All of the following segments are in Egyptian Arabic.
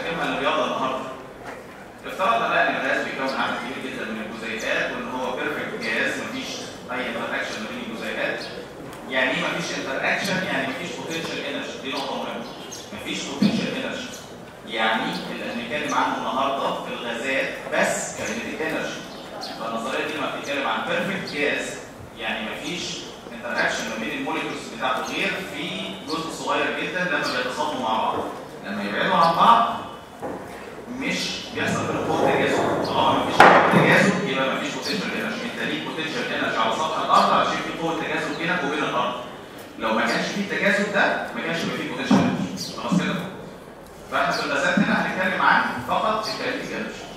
هنستخدمها للرياضه النهارده افترضنا بقى ان الغاز بيكون عدد كبير جدا من الجزيئات وان هو بيرفكت جاز مفيش اي انتر اكشن ما بين الجزيئات يعني ايه مفيش انتر اكشن يعني مفيش بوتنشال انرجي دي نقطه مهمه مفيش بوتنشال انرجي يعني اللي هنتكلم عنه النهارده في الغازات بس كاينتيك انرجي فالنظريه دي لما بتتكلم عن بيرفكت جاز يعني مفيش انتر اكشن ما بين الموليكولز بتاعته غير في جزء صغير جدا لما بيتصادموا مع بعض لما يبعدوا عن بعض مش بيحصل بينهم قوه تجاذب طالما مفيش قوه تجاذب يبقى مفيش بوتنشال انرجي انت ليك بوتنشال انرجي على سطح الارض عشان في قوه تجاذب بينك وبين الارض لو ما كانش في التجاذب ده ما كانش يبقى فيه بوتنشال انرجي خلاص كده فاحنا في الغازات هنا هنتكلم عن فقط الكاينتيك انرجي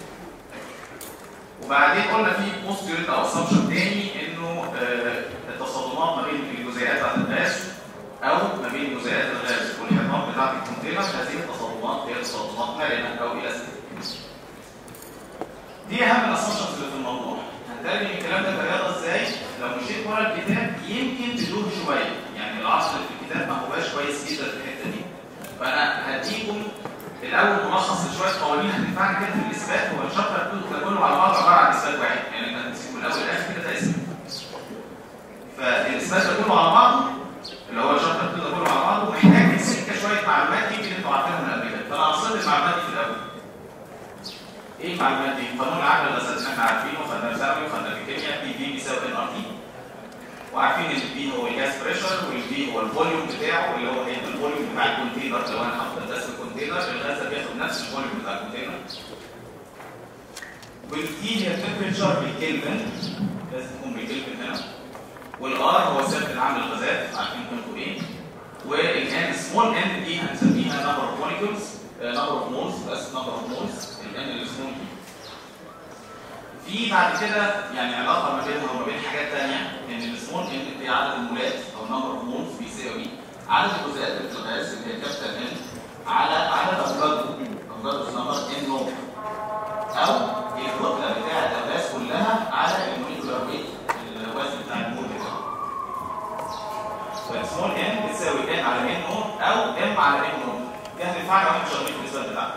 وبعدين قلنا في بوستيريت او اسامبشن تاني انه آه، التصادمات ما بين الجزيئات بتاعت الغاز او ما بين جزيئات الغاز والحيطان بتاعت الكونتينر هذه التصادمات هي تصادمات مرنه او الاستيك دي اهم الاسامبشنز اللي في الموضوع هنترجم الكلام ده كرياضه ازاي لو مشيت ورا الكتاب يمكن تدوه شويه يعني العصر اللي في الكتاب ما هواش كويس جدا في الحته دي فانا هديكم الاول ملخص لشويه قوانين هتنفعنا كده في الاثبات هو الشابتر كله كله على بعض عباره عن اثبات واحد يعني انت هتمسكه من الاول للاخر كده ده اسم فالاثبات ده كله على بعضه اللي هو الشابتر كله كله على بعضه محتاج سكه شويه معلومات يمكن انتوا عارفينها من قبل كده فانا هصل المعلومات دي في الاول ايه المعلومات دي؟ قانون العقل الغازات اللي احنا عارفينه خدناه في ثانوي وخدناه في الكيمياء بي في بيساوي ان ار تي وعارفين ان البي هو الجاس بريشر والبي هو الفوليوم بتاعه اللي هو هيبقى الفوليوم بتاع الكونتينر لو انا حاطط الغاز في الكونتينر الغاز ده بياخد نفس الفوليوم بتاع الكونتينر والاي هي التمبريتشر بالكلفن لازم تكون بالكلفن هنا والار هو ثابت العامل الغازات عارفين قيمته ايه والان سمول ان دي هنسميها نمبر اوف موليكولز نمبر اوف مولز بس نمبر اوف مولز الان السمول في بعد كده يعني علاقه ما بينها وما بين حاجات ثانيه ان السمول ان هي عدد المولات او نمبر اوف مولز بيساوي عدد الجزيئات اللي في الغاز اللي هي كابيتال ان على عدد افراده افراد نمبر ان نوع او الكتله بتاعه الغاز كلها على الموليكولار ويت الوزن بتاع المول بتاعه فالسمول ان بتساوي ان على ان نوع او ام على ان نوع دي هتنفعنا واحنا شغالين في الاثبات بتاعنا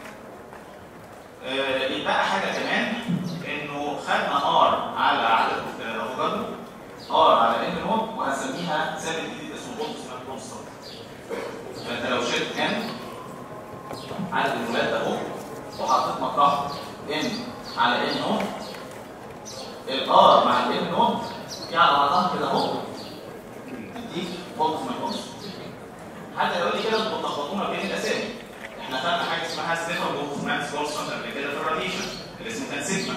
آه، يبقى حاجه كمان انه خدنا ار على عدد افوكادو ار على ان نوع وهنسميها ثابت جديد اسمه بولتسمان كونستانت فانت لو شلت ان عدد المولات ده اهو وحطيت مطرحه ان على ان نوع الار مع الان نوع في على بعضها كده اهو تديك بولتسمان كونستانت حد يقول لي كده انتوا بتلخبطونا بين الاسامي احنا خدنا حاجه اسمها ستيفن بولتسمان كونستانت قبل كده في الراديشن اللي اسمه كان سيجما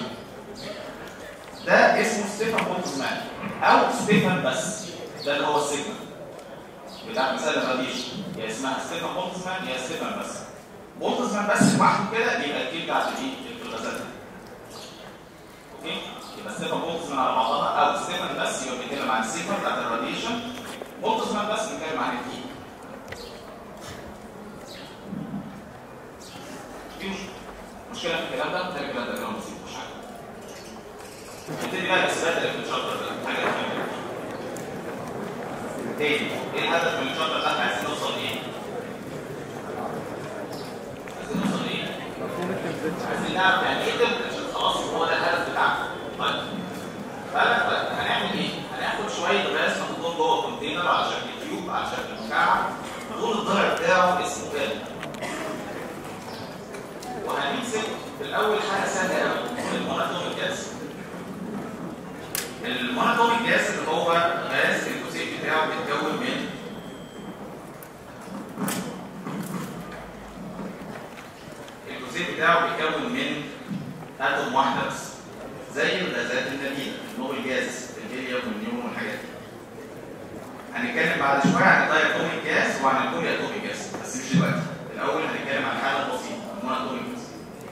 ده اسمه ستيفن بولتسمان او ستيفن بس ده اللي هو السيجما بتاع مثال الراديشن يا اسمها ستيفن بولتسمان يا ستيفن بس بولتسمان بس لوحده كده يبقى الكيل بتاعت الايه في الغازات اوكي يبقى ستيفن بولتسمان على بعضها او ستيفن بس يبقى بنتكلم عن السيجما بتاعت الراديشن بولتسمان بس بنتكلم عن الكيل في مش- مشكله في الكلام ده ده الكلام ده كلام بسيط مش حاجه نبتدي بقى الاثبات اللي في الشابتر ده حاجه مهمه تاني ايه الهدف من الشابتر ده احنا عايزين نوصل ايه؟ عايزين نوصل ايه؟ عايزين نعرف يعني ايه تمبريتشر خلاص هو ده الهدف بتاعنا طيب فانا طيب هنعمل ايه؟ هناخد شويه غاز نحطهم جوه كونتينر على شكل تيوب على شكل مكعب طول الضلع بتاعه اسمه كام؟ وهنمسك في الاول حاجه سهله قوي الموناتوميك جاز الموناتوميك جاز اللي هو غاز الجزيء بتاعه بيتكون من الجزيء بتاعه بيتكون من اتوم واحده بس زي الغازات النبيله النوبل جاز الهيليوم والنيوم والحاجات دي هنتكلم بعد شويه عن الداياتوميك جاز وعن البولي اتوميك جاز بس مش دلوقتي الاول هنتكلم عن حاله بسيطه الموناتوميك جاز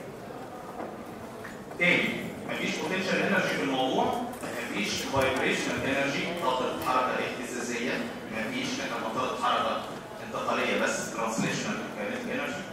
تاني مفيش بوتنشال انرجي في الموضوع مفيش فايبريشنال انرجي طاقه حركه اهتزازيه مفيش لكن طاقه حركه انتقاليه بس ترانسليشنال كاينيتيك انرجي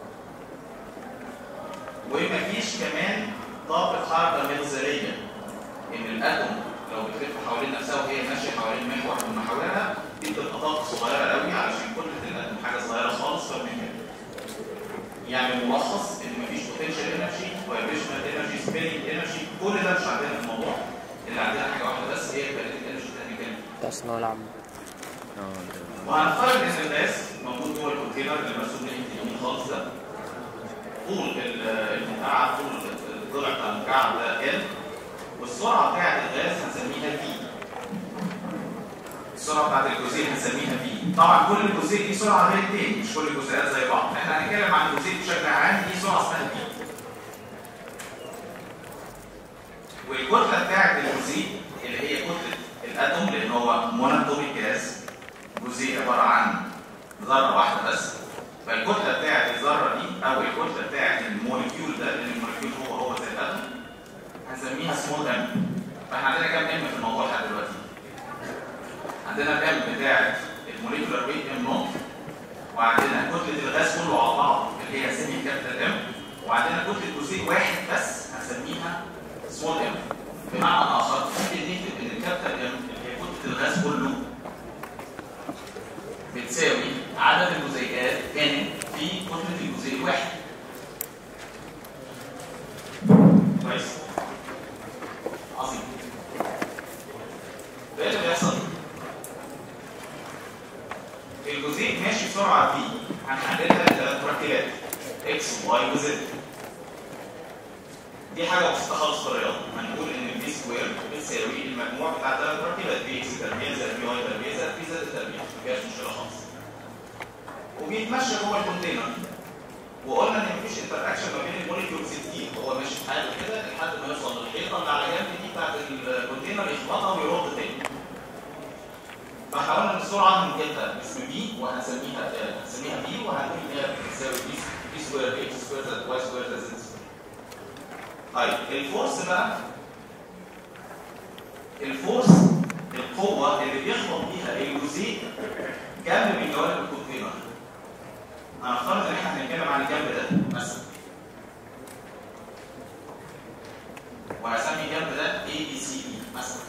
ومفيش كمان طاقه حركه منظريه ان الاتوم لو بتلف حوالين نفسها وهي ماشيه حوالين محور من محاورها دي بتبقى طاقه صغيره قوي علشان كتله الاتوم حاجه صغيره خالص فبنعملها يعني ملخص ان مفيش بوتنشال انرجي فايبريشنال انرجي سبيرنج انرجي كل ده مش عندنا في الموضوع اللي عندنا حاجه واحده بس هي كاينتيك انرجي تكنيكال تصنع العام وهنفترض ان الغاز موجود جوه الكونتينر اللي مرسوم بالانجليزي خالص ده طول ال- المكعب طول الضلع بتاع المكعب ده ال والسرعه بتاعت الغاز هنسميها في السرعه بتاعت الجزيء هنسميها في طبعا كل الجزيء دي سرعه غير التاني مش كل الجزيئات زي بعض احنا هنتكلم عن الجزيء بشكل عام دي سرعه اسمها في والكتله بتاعت الجزيء اللي هي كتله الاتوم لان هو موناتوميك جاز جزيء عباره عن ذره واحده بس فالكتله بتاعت الذره دي او الكتله بتاعت الموليكيول ده لان الموليكيول هو هو زي الاتوم هنسميها سمول ام فاحنا عندنا كام ام في الموضوع لحد دلوقتي؟ عندنا الام بتاعت الموليكولار ويت ام نوت وعندنا كتله الغاز كله على بعض اللي هي سيمي كابيتال ام وعندنا كتله جزيء واحد بس هنسميها سمول ام بمعنى اخر ممكن نكتب ان الكابيتال ام اللي هي كتله الغاز كله بتساوي عدد الجزيئات كانت في كتله الجزيء الواحد كويس عظيم ده اللي بيحصل الجزيء ماشي بسرعه في هنحددها لثلاث مركبات اكس وواي وزد دي حاجه بسيطه خالص في الرياضه هنقول ان البي سكوير بتساوي المجموع بتاع ثلاث مركبات بي اكس تربيع زائد بي واي تربيع زائد بي زد تربيع ما فيهاش مشكله خالص وبيتمشى جوه الكونتينر وقلنا ان مفيش انتر اكشن ما بين الموليكيولز كتير هو ماشي في حاله كده لحد ما يوصل للحيطه اللي على جنب دي بتاعت الكونتينر يخبطها ويرد تاني فاحنا قلنا ان السرعه هنجيبها باسم بي وهنسميها آه، هنسميها بي وهنقول ان هي بتساوي بي بي سكوير بي اكس سكوير زائد واي سكوير زائد زد سكوير طيب الفورس بقى الفورس القوه اللي بيخبط بيها الجزيء جنب من جوانب الكونتينر هنفترض ان احنا هنتكلم عن الجنب ده مثلا وهسمي الجنب ده A B C E مثلا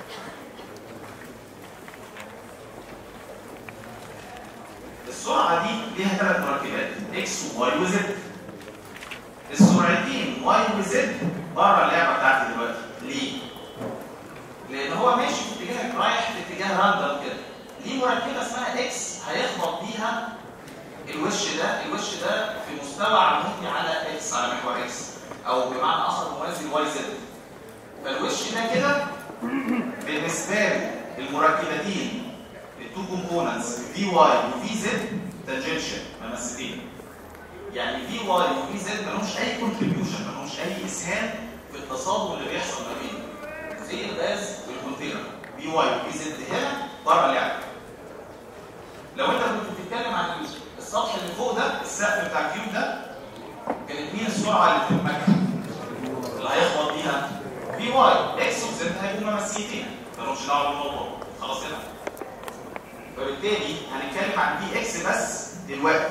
السرعه دي ليها ثلاث مركبات اكس وواي وزد السرعتين واي وزد بره اللعبه بتاعتي دلوقتي ليه؟ لان هو ماشي في اتجاه رايح في اتجاه راندم كده ليه مركبه اسمها اكس هيخبط بيها الوش ده الوش ده في مستوى عمودي على اكس على محور اكس او بمعنى اخر موازي لواي زد فالوش ده كده بالنسبه لي المركبتين التو كومبوننتس في واي وفي زد تانجنشال ممثلين يعني في واي وفي زد ما لهمش اي كونتريبيوشن ما لهمش اي اسهام في التصادم اللي بيحصل ما بين زي الغاز والكونتينر في واي وفي زد هنا بره اللعبه لو انت كنت بتتكلم عن السطح اللي فوق ده السقف بتاع الكيوب ده كانت مين السرعه اللي بتتمكن اللي هيخبط بيها في واي اكس وزد هيبقوا ممثلتين مالهمش دعوه بالموضوع خلاص كده فبالتالي هنتكلم عن في اكس بس دلوقتي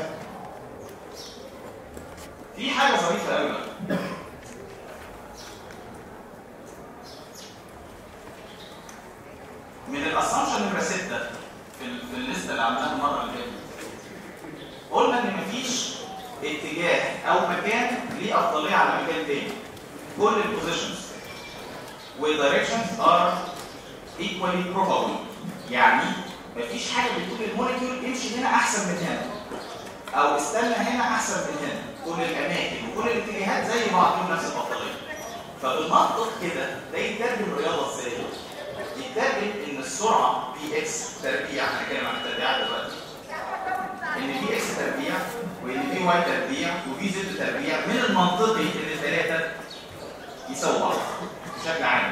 في حاجه ظريفه قوي بقى من الاسامبشن نمره 6 في ال- في الليسته اللي عملناها المره اللي فاتت قلنا ان مفيش اتجاه او مكان ليه افضليه على مكان تاني كل البوزيشنز والدايركشنز ار equally probable يعني مفيش حاجه بتقول الموليكيول امشي هنا احسن من هنا او استنى هنا احسن من هنا كل الاماكن وكل الاتجاهات زي بعض لهم نفس الافضليه فبالمنطق كده ده يترجم الرياضه ازاي؟ يترجم ان السرعه في اكس تربيع هنتكلم عن التربيع دلوقتي ان في اكس تربيع وان في واي تربيع وفي زد تربيع من المنطقي ان الثلاثه يساووا بعض بشكل عام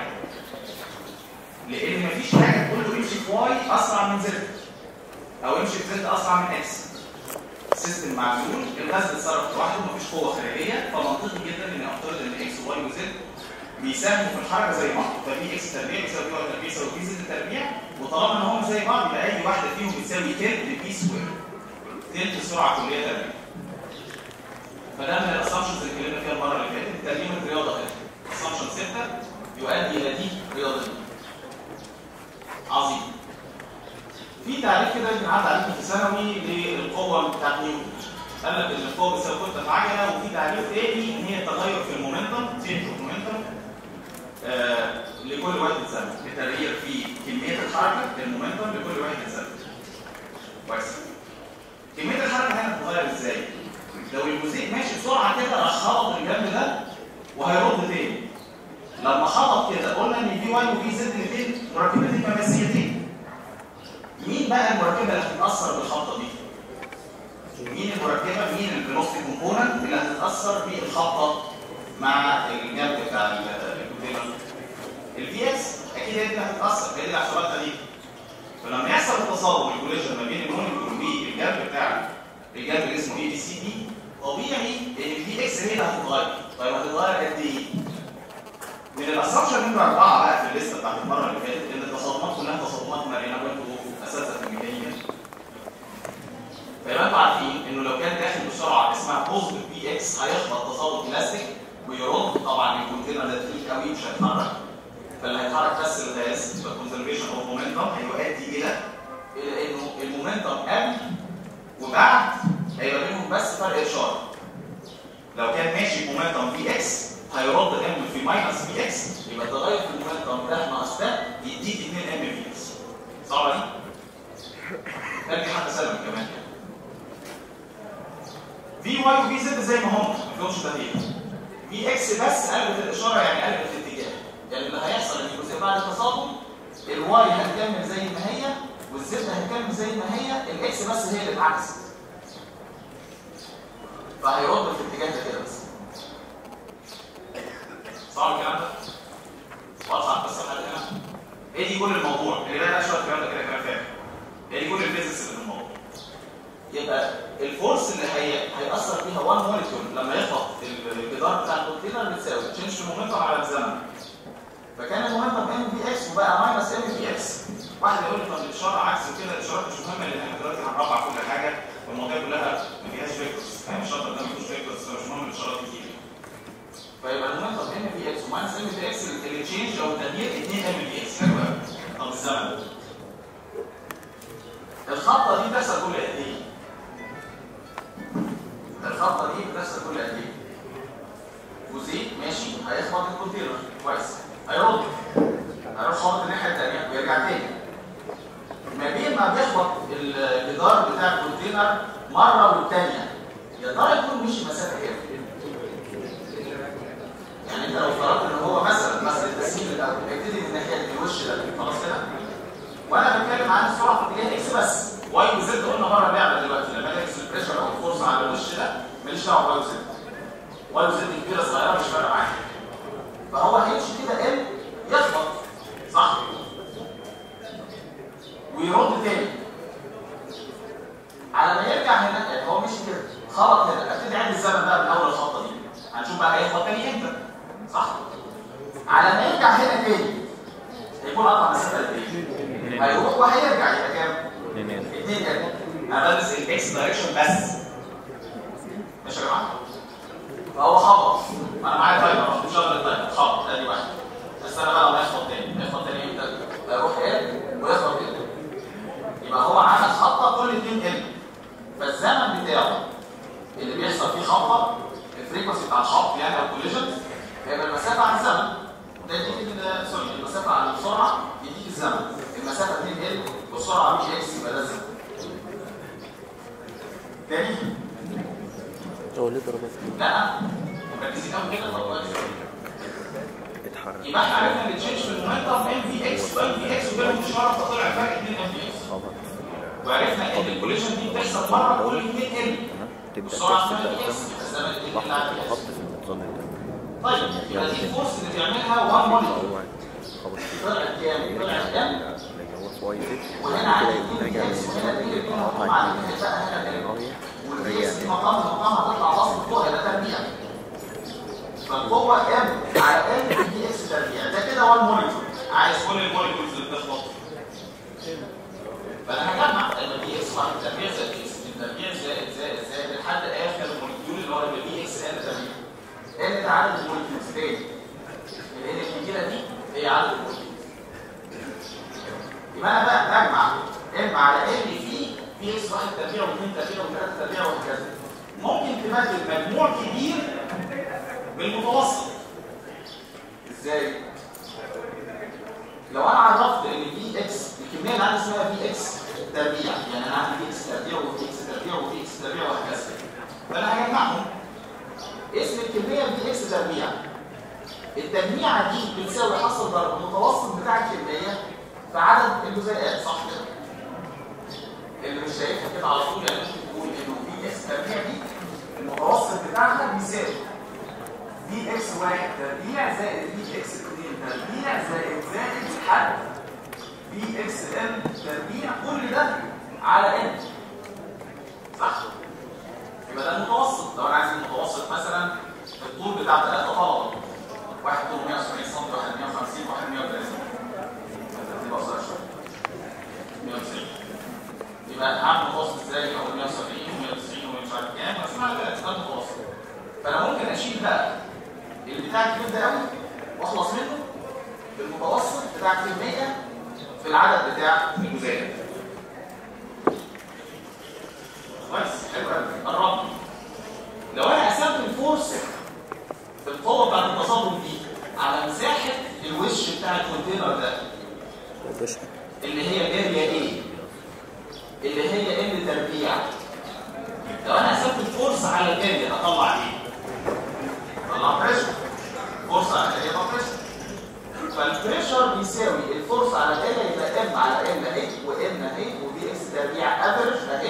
لان مفيش حاجه تقول له امشي في واي اسرع من زد او امشي في زد اسرع من اكس سيستم معزول الغاز بيتصرف لوحده مفيش قوه خارجيه فمنطقي جدا ان افترض ان اكس وواي وزد بيساهموا في الحركه زي بعض ففي اكس تربيع بيساوي واي تربيع يساوي في زد تربيع وطالما ان هم زي بعض يبقى اي واحده فيهم بتساوي تلت بي سكوير تلت السرعه الكليه تربيع فده من الاسامبشنز اللي اتكلمنا فيها المره اللي فاتت ترجمه الرياضه كده اسامبشن 6 يؤدي الى دي رياضه دي عظيم في تعريف كده يمكن عدى عليكم في ثانوي للقوه بتاعت نيوتن قال لك ان القوه بتساوي كتله معينه وفي تعريف تاني ان هي تغير في المومنتم تشينج اوف مومنتم لكل وحده زمن التغيير في كميه الحركه المومنتم لكل وحده زمن كويس كميه الحركه هنا بتتغير ازاي لو الموزيك ماشي بسرعه كده راح خبط الجنب ده وهيرد تاني لما خبط كده قلنا ان في واي وفي زد الاثنين مركبتين مماسيتين مين بقى المركبه اللي هتتاثر بالخبطه دي مين المركبه مين الفيلوسيتي كومبوننت اللي هتتاثر بالخبطه مع الجنب بتاع الكونتينر الفي اكس اكيد هي اللي هتتاثر هي اللي حصلتها دي فلما يحصل التصادم الكوليجن ما بين المونيكول والجنب بتاع الجنب اللي اسمه اي بي سي دي طبيعي ان الفي اكس هي اللي هتتغير طيب هتتغير قد ايه؟ من الاسامبشن نمره اربعه بقى في الليسته بتاعت المره اللي فاتت ان التصادمات كلها تصادمات مرنه وانتوا اساسا في الميكانيكا فيبقى انتوا عارفين انه لو كان داخل بسرعه اسمها بوزيتيف بي اكس هيخبط تصادم بلاستيك ويرد طبعا الكونتينر ده تقيل قوي مش هيتحرك فاللي هيتحرك بس الغاز يبقى كونزرفيشن اوف مومنتم هيؤدي الى الى انه المومنتم قبل وبعد هيبقى بينهم بس فرق اشاره لو كان ماشي مومنتم في اكس هيرد ام في ماينس في اكس يبقى التغير في المومنتم ده ناقص ده يديك 2 ام في اكس صعبه دي؟ ادي حتى سلم كمان في واي وفي زد زي ما هم ما فيهمش تغيير في اكس بس قلبت الاشاره يعني قلبت الاتجاه يعني اللي هيحصل ان الجزء بعد التصادم الواي هتكمل زي ما هي والزد هتكمل زي ما هي الاكس بس هي اللي اتعكست فهيرد في الاتجاه ده كده بس صعب الكلام ده؟ واضحه بس لحد هنا؟ ايه دي كل الموضوع؟ اللي بقى شويه الكلام ده كده كلام فاهم. ايه دي كل الفيزيكس اللي في الموضوع؟ يبقى الفورس اللي هي هيأثر فيها 1 موليكيول لما يخبط الجدار بتاع الكونتينر بتساوي تشينج في المومنتم على الزمن. فكان المومنتم ام في اكس وبقى ماينس ام في اكس. واحد يقول لي طب الاشاره عكس كده الاشارات مش مهمه لان احنا دلوقتي هنربع كل حاجه والمواضيع كلها ما فيهاش فيكتورز. يعني الشاطر ده ما فيهوش فيكتورز فمش مهم الاشارات كتير. فيبقى المومنتم ام في اكس وماينس ام في اكس اللي تشينج او التغيير 2 ام في اكس حلو قوي طب الزمن الخطه دي بتحصل كل قد ايه؟ الخطه دي بتحصل كل قد ايه؟ وزيت ماشي هيخبط الكونتينر كويس هيرد هيروح خبط الناحيه الثانيه ويرجع تاني ما بين ما بيخبط الجدار بتاع الكونتينر مره والثانيه يا ترى يكون مشي مسافه كام؟ يعني انت لو افترضت ان هو مثلا مثلا التسهيل الاول هيبتدي من الناحيه دي الوش ده خلاص كده وانا بتكلم عن السرعه في اتجاه اكس بس واي وزد قلنا بره اللعبه دلوقتي لما اجي اكس البريشر او الفورس على الوش ده ماليش دعوه واي وزد واي وزد كبيره صغيره مش فارقه معايا فهو هيمشي كده ام يخبط صح ويرد تاني على ما يرجع هنا يعني هو مشي كده خبط هنا ابتدي اعد الزمن بقى من اول الخطه دي هنشوف بقى هيخبط تاني امتى صح على ما يرجع هنا تاني هيكون قطع مسافه قد ايه هيروح وهيرجع يبقى كام 2 ام انا بدرس الاكس دايركشن بس ماشي يا جماعه فهو خبط انا معايا تايمر مش شغل التايمر خبط ادي واحد بس انا بقى لما يخبط تاني يخبط تاني امتى هيروح ال ويخبط ال يبقى هو عمل خطه كل 2 ام فالزمن بتاعه اللي بيحصل فيه خبطه الفريكونسي بتاع الخبط يعني او كوليجن هيبقى المسافه عن الزمن ده يديك سوري المسافه عن السرعه يديك الزمن المسافه 2 ال والسرعه بي اكس يبقى ده الزمن تاني هو ليه ضربات لا مركزين قوي كده طب كويس اتحرك يبقى احنا عرفنا ان تشينج في المومنتم ام في اكس وام في اكس وبينهم اشاره فطلع فرق 2 ام في اكس خبط وعرفنا ان الكوليجن دي بتحصل مره كل 2 ال تمام تبدا والسرعه تبدا تبقى اكس قدام الزمن اللي لحظه بيطلع خبط في النظام ده طيب يبقى دي الفورس اللي بيعملها 1 موليكيول هو خبط فيه طلعت كام؟ طلعت كام؟ اللي هو في واي زد وهنا كده عندي يقوم 2 راجع اكس وهنا 2 من مقطع قطع اتنين اتنين بقى هنا كام؟ رايح والفيس رجع في تاني مقام المقام هتطلع بسط فوق هنا تربيع فالقوة ام على ام دي اكس تربيع ده كده 1 موليكيول عايز كل الموليكيولز اللي بتخبط فانا هجمع ان دي اكس واحد تربيع زائد اكس تربيع زائد زائد زائد لحد اخر الموليكيول اللي هو يبقى دي اكس ان تربيع ان ده عدد الموليكيولز تاني الان الكبيره دي هي عدد الموليكيولز يبقى انا بقى بجمع ام على ام في في اكس واحد تربيع واثنين تربيع وثلاثه تربيع وهكذا ممكن تبدل مجموع كبير بالمتوسط ازاي لو انا عرفت ان في اكس الكميه اللي عندي اسمها في اكس تربيع يعني انا عندي في اكس تربيع وفي اكس تربيع وفي اكس تربيع وهكذا فانا هجمعهم اسم الكميه في اكس تربيع التجميعه دي بتساوي حصل ضرب المتوسط بتاع الكميه في عدد الجزيئات صح كده اللي مش شايفها كده على طول يعني ممكن تقول انه في اكس تربيع دي المتوسط بتاعها بيساوي في اكس واحد تربيع زائد في اكس اثنين تربيع زائد زائد حد في اكس ام تربيع كل ده على ان صح يبقى ده المتوسط لو انا عايز المتوسط مثلا الطول بتاع ثلاثه طلبه واحد طوله 170 سم واحد 150 واحد 130 تبقى قصير شويه 190 يبقى هعمل متوسط ازاي اقول 170 و190 ومش عارف كام بس معنى كده ده المتوسط فانا ممكن اشيل بقى البتاع الكبير ده قوي واخلص منه بالمتوسط بتاع الكميه في العدد بتاع الجزيئات كويس حلو قوي قربنا لو انا قسمت الفورس القوه بتاعت التصادم دي على مساحه الوش بتاع الكونتينر ده وبشر اللي هي جاريه ايه اللي هي ام تربيع لو انا قسمت الفورس على الاريا اطلع ايه اطلع بريشر فورس على الاريا يبقى بريشر فالبريشر بيساوي الفورس على الاريا يبقى ام على ام اهي وام اهي ودي اكس تربيع افريج اهي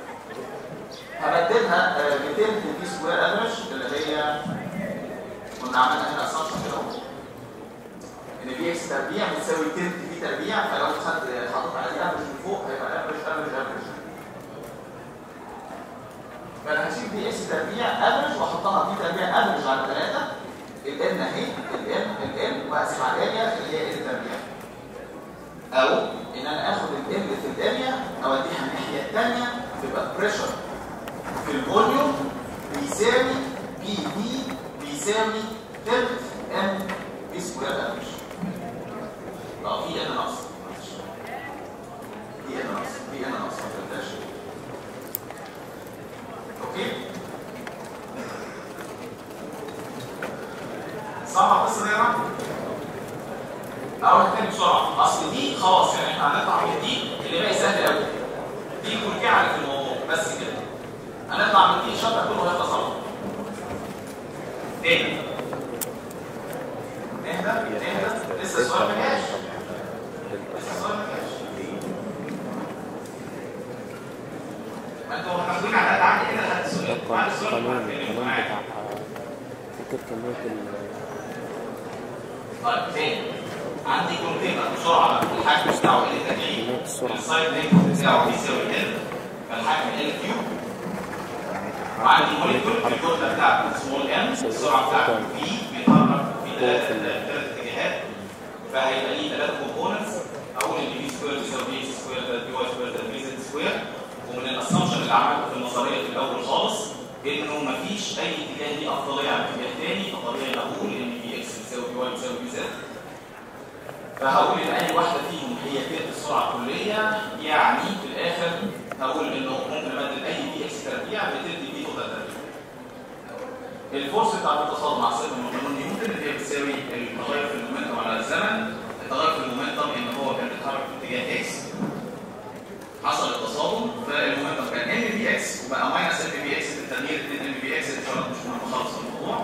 هبدلها آه، ب 10 دي سكوير افريج اللي هي كنا عملنا هنا اسامبشن كده اهو ان في اكس تربيع بتساوي 10 دي تربيع فلو خدت حطيت عليه افريج من فوق هيبقى افريج افريج افريج فانا هشيل دي اكس تربيع افريج واحطها دي تربيع افريج على 3 الان اهي الان الان واقسم على الاريا اللي هي ال تربيع او ان انا اخد الان في الاريا اوديها الناحيه الثانيه تبقى بريشر في الفوليوم بيساوي بي دي بيساوي تلت ام بي سكوير افريج اه في ان ناقص معلش. في ان ناقص في ان ناقص ما تنساش اوكي صعبه القصه دي يا جماعه اقول تاني بسرعه اصل دي خلاص يعني احنا هنطلع من دي اللي باقي سهل قوي دي كلكعه في الموضوع بس كده هنطلع من دي الشابتر كله هيخلص على طول تاني نهدى نهدى لسه السؤال ما جاش لسه السؤال ما جاش ما انتوا هتاخدوني على قد عقلي كده لحد السؤال بعد السؤال القانون هتكلموا القانون معايا. بتاع فكرة كمية ال طيب تاني عندي كونتينر بسرعه بقى الحجم بتاعه ال تكعيب كمية السرعة السايد لينك بتاعه بيساوي ال فالحجم ال كيوب وعندي موليكول الكتله بتاعته سمول ام السرعه بتاعته في بيتحرك في ثلاث ثلاث اتجاهات فهيبقى ليه ثلاث كومبوننتس اول ان بي سكوير بيساوي بي اكس سكوير زائد بي واي سكوير زائد بي زد سكوير ومن الاسامبشن اللي عملته في النظريه في الاول خالص انه مفيش اي اتجاه ليه افضليه عن اتجاه ثاني فطبيعي اقول ان بي اكس بيساوي بي واي بيساوي بي زد فهقول ان اي واحده فيهم هي تلت السرعه الكليه يعني في الاخر هقول انه ممكن ابدل اي بي اكس تربيع بتلت بي توتال تربيع الفورس بتاع التصادم مع صفر من قانون نيوتن اللي هي بتساوي التغير في المومنتوم على الزمن التغير في المومنتوم ان هو كان بيتحرك في اتجاه اكس حصل التصادم فالمومنتوم كان ام في اكس وبقى ماينس ام في اكس التغيير 2 ام في اكس ان شاء الله مش مهم خالص الموضوع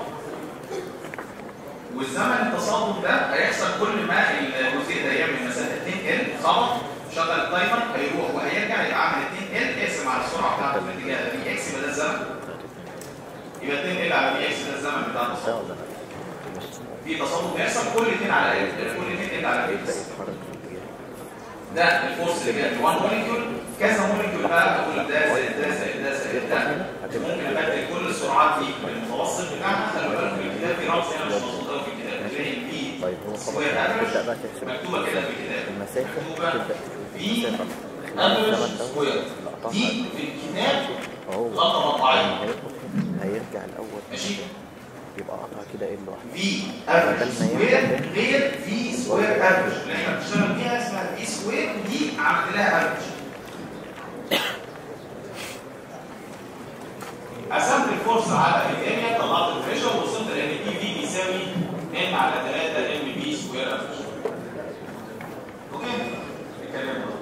والزمن التصادم ده هيحصل كل ما الجزيء ده يعمل مسافه 2 ال خبط شغل التايمر هيروح وهيرجع يبقى عامل 2 ال اقسم على السرعه بتاعته في الاتجاه ده في اكس يبقى ده الزمن يبقى 2 ال على في اكس ده الزمن بتاع التصادم ده ولا لا؟ في تصادم بيحصل كل 2 على ال كل 2 ال على يبدأ اكس يتحرك في الاتجاه ده الفورس اللي جاي 1 موليكيول كذا موليكيول بقى اقول ده زائد ده زائد ده زائد ده ممكن ابدل كل السرعات دي بالمتوسط بتاعها خلي بالك في الكتاب في رمز هنا مش مظبوط قوي في الكتاب تلاقي البي طيب هو خلاص سكوير تبدأ افريج بقى تحسب مكتوبه كده في الكتاب المسافة مكتوبه تبدأ في المسافة خلال افريج الزمن ده سكوير لقطعها دي في الكتاب اهو غلطه مطبعيه هيروح هيرجع الأول ماشي يبقى قطع كده ايه لوحده في افريج سكوير غير في سكوير افريج اللي احنا بنشتغل بيها اسمها في سكوير دي عملت لها افريج قسمت الفورس على الاريا طلعت البريشر ووصلت لان بي في بيساوي ان على 3 ام بي سكوير افريج اوكي الكلام ده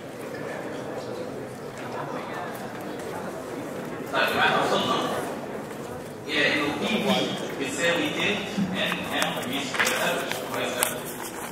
طيب يبقى احنا وصلنا الى انه بي في بتساوي تلت ان ام بي سكوير افريج كويس قوي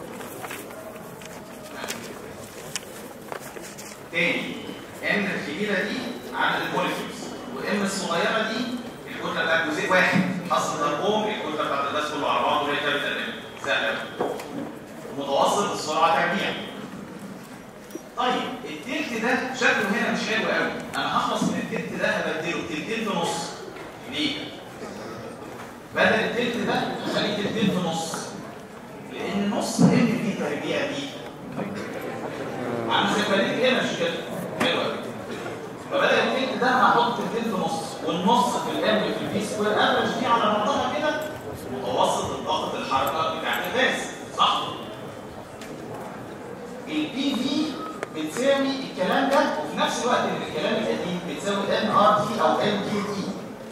تاني ام الكبيره دي عدد الموليكيولز وام الصغيره دي الكتله بتاعت جزيء واحد حصل ضربهم الكتله بتاعت الناس كله على بعض وهي كابيتال ام سهله متوسط السرعه تربيع طيب التلت ده شكله هنا مش حلو قوي انا هخلص من التلت ده هبدله تلتين في نص ليه؟ بدل التلت ده هخليه تلتين في نص لان نص ام دي تربيع دي عامل زي كواليتي انرجي كده حلو قوي فبدل التلت ده انا هحط تلتين في نص والنص في الام في البي سكوير افريج دي على بعضها كده متوسط طاقه الحركه بتاعت الغاز صح؟ البي في بتساوي الكلام ده وفي نفس الوقت ان الكلام القديم بتساوي ان ار تي او ان كي تي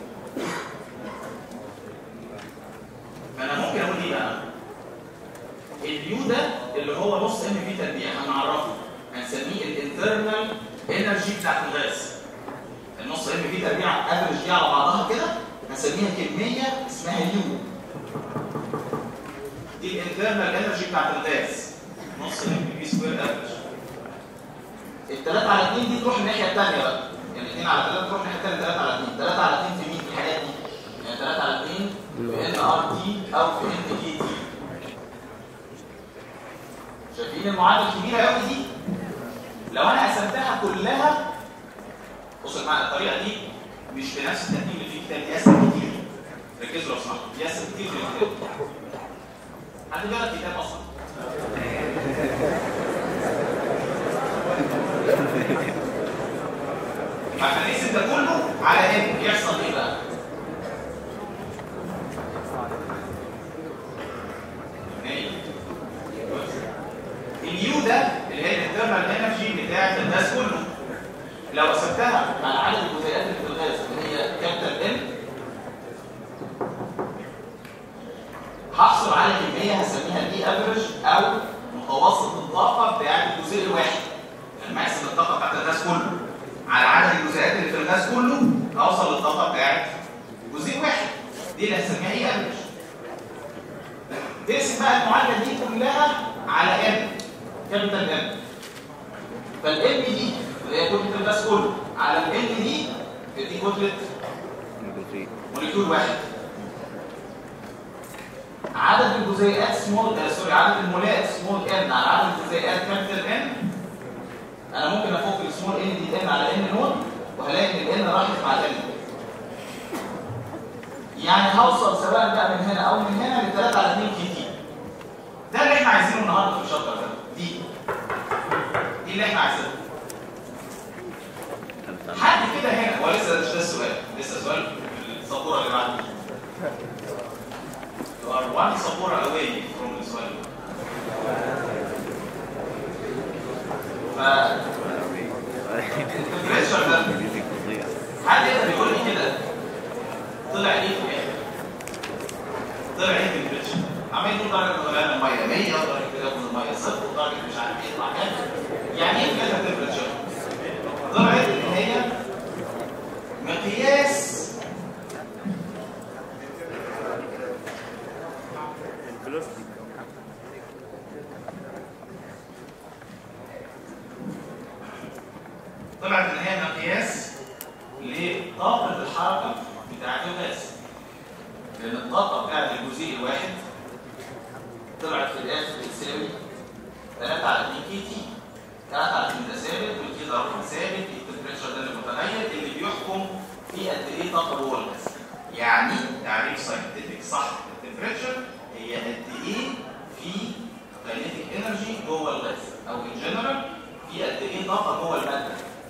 فانا ممكن اقول ايه بقى؟ اليو ده اللي هو نص ام في تربيع هنعرفه هنسميه الانترنال انرجي بتاعت الغاز النص ام في تربيع افرج دي على بعضها كده هنسميها كميه اسمها يو دي الانترنال انرجي بتاعت الغاز نص ام في سكوير افرج الثلاثة على 2 دي تروح الناحية الثانية بقى يعني 2 على 3 تروح الناحية الثانية 3 على 2 3 على 2 في مين في الحاجات دي يعني 3 على 2 في ان ار تي او في ان كي تي شايفين المعادله الكبيره قوي دي لو انا قسمتها كلها بصوا يا جماعه الطريقه دي مش بنفس الترتيب اللي في الكتاب دي اسهل كتير ركزوا لو سمحتوا دي اسهل كتير في الكتاب حد بيقرا الكتاب اصلا عشان نقسم ده كله على ان يحصل ايه بقى؟ ايه؟ اليو ده اللي هي الانترنال انرجي بتاعت الغاز كله لو قسمتها على عدد الجزيئات اللي في الغاز اللي هي كابيتال ان هحصل على كميه هسميها دي افريج او متوسط الطاقه بتاعت الجزيء الواحد لما اقسم الطاقه بتاعت الغاز كله على عدد الجزيئات اللي في الغاز كله اوصل للطاقه بتاعت جزيء واحد دي اللي هسميها ايه افريج تقسم بقى المعادله دي كلها على ام كابيتال ام فالام دي اللي هي كتله الغاز كله على الام دي دي كتله الجزيء موليكيول واحد عدد الجزيئات سمول آه سوري عدد المولات سمول ان على عدد الجزيئات كابيتال ان انا ممكن افك السمول ان دي ان على ان نون وهلاقي ان الان راحت مع الان يعني هوصل سواء بقى من هنا او من هنا ل 3 على 2 كي تي ده اللي احنا عايزينه النهارده في الشابتر ده دي دي اللي احنا عايزينها حد كده هنا ولسه مش ده السؤال لسه سؤال في السبوره اللي بعد You are one سبوره away from السؤال ف البريشر ده الجزيء فظيع حد يقدر يقول لي كده طلع ايه في الاخر؟ طلع ايه في البريشر؟ عمال يقول درجه غليان الميه 100 ودرجه تجاوز الميه صفر ودرجه مش عارف ايه يطلع كام يعني ايه كده التمبريتشر؟ طلعت ان هي مقياس طلعت ان هي مقياس لطاقه الحركه بتاعت الغاز لان الطاقه بتاعت الجزيء الواحد طلعت في الاخر بتساوي 3 على 2 كي تي 3 على 2 ده ثابت والكي ده رقم ثابت التمبريتشر ده اللي متغير اللي بيحكم في قد ايه طاقه جوه الغاز يعني تعريف ساينتفك صح التمبريتشر هي قد ايه في كاينيتيك انرجي جوه الغاز او ان جنرال في قد ايه طاقه جوه الماده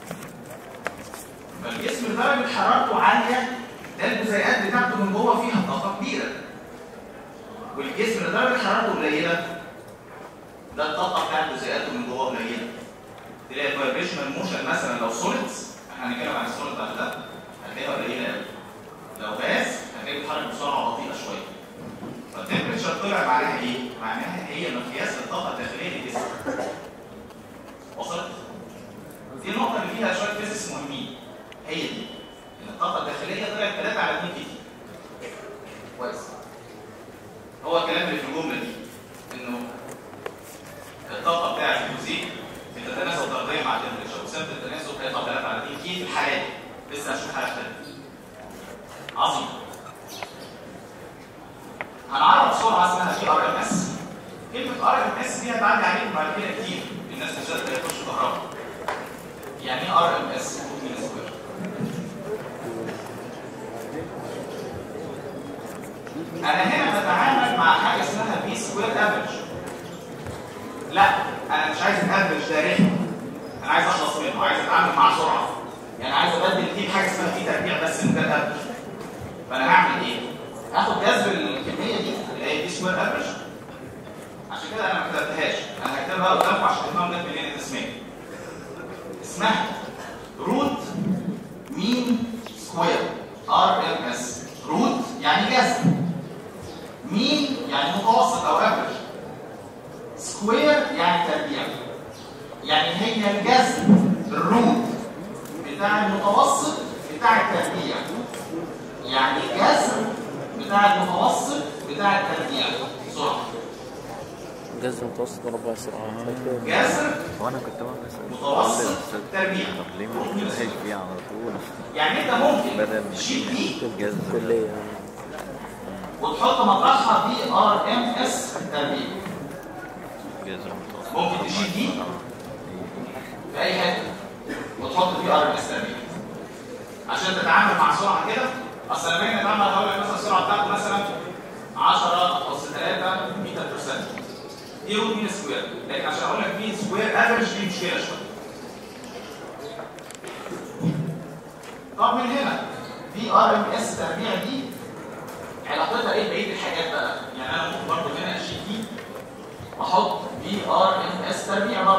فالجسم درجه حرارته عاليه ده الجزيئات بتاعته من جوه فيها طاقه كبيره والجسم اللي درجه حرارته قليله ده الطاقه بتاعت جزيئاته من جوه قليله تلاقي فايبريشنال موشن مثلا لو سوليدز احنا هنتكلم عن السوليد بعد ده هتلاقيها قليله قوي لو غاز هتلاقيه بيتحرك بسرعه بطيئه شويه فالتمبريتشر طلع معناها ايه؟ معناها هي مقياس الطاقه الداخليه للجسم وصلت؟ دي النقطه اللي فيها شويه فيزيكس مهمين هي دي ان الطاقه الداخليه طلعت 3 على 2 كيلو كويس هو الكلام اللي في الجمله دي انه الطاقه بتاعت الجزيء بتتناسب طرديا مع التمبريتشر وسبب التناسب هيطلع 3 على 2 كيلو في الحالات دي لسه هنشوف حالات ثانيه عظيم هنعرف بسرعه اسمها في ار ام اس كلمه ار ام اس دي هتعدي عليكم بعد كده كتير الناس مش قادره تخش كهرباء يعني ايه ار ام اس سكوير انا هنا بتعامل مع حاجه اسمها بي سكوير افريج لا انا مش عايز الافريج ده رخم انا عايز اخلص منه عايز اتعامل معاه سرعه يعني عايز ابدل دي بحاجه اسمها في تربيع بس من ده الافريج فانا هعمل ايه هاخد جذر الكميه دي اللي هي دي سكوير افريج عشان كده انا ما كتبتهاش انا هكتبها قدامكم عشان تفهموا جت منين التسميه اسمها روت مين سكوير ار ام اس روت يعني جذر مين يعني متوسط او افريج سكوير يعني تربيع يعني هي الجذر الروت بتاع المتوسط بتاع التربيع يعني الجذر بتاع المتوسط بتاع التربيع بسرعه جذر متوسط مربع سرعة جذر وانا كنت واقف اسال متوسط تربيع طب ليه ما قلتهاش دي على طول يعني انت ممكن بدل ما تشيل دي جذر كلية وتحط مطرحها في ار ام اس تربيع جذر متوسط ممكن تشيل دي في اي حته وتحط في ار ام اس تربيع عشان تتعامل مع سرعه كده اصل لما نيجي نتعامل هقول لك مثلا السرعه بتاعته مثلا 10 اس 3 متر بير ثانيه دي روت مين سكوير لكن عشان اقول لك مين سكوير افريج دي مشكله شويه طب من هنا في ار ام اس تربيع دي علاقتها ايه بقيه الحاجات بقى يعني انا ممكن برضه هنا اشيل دي واحط في ار ام اس تربيع برضه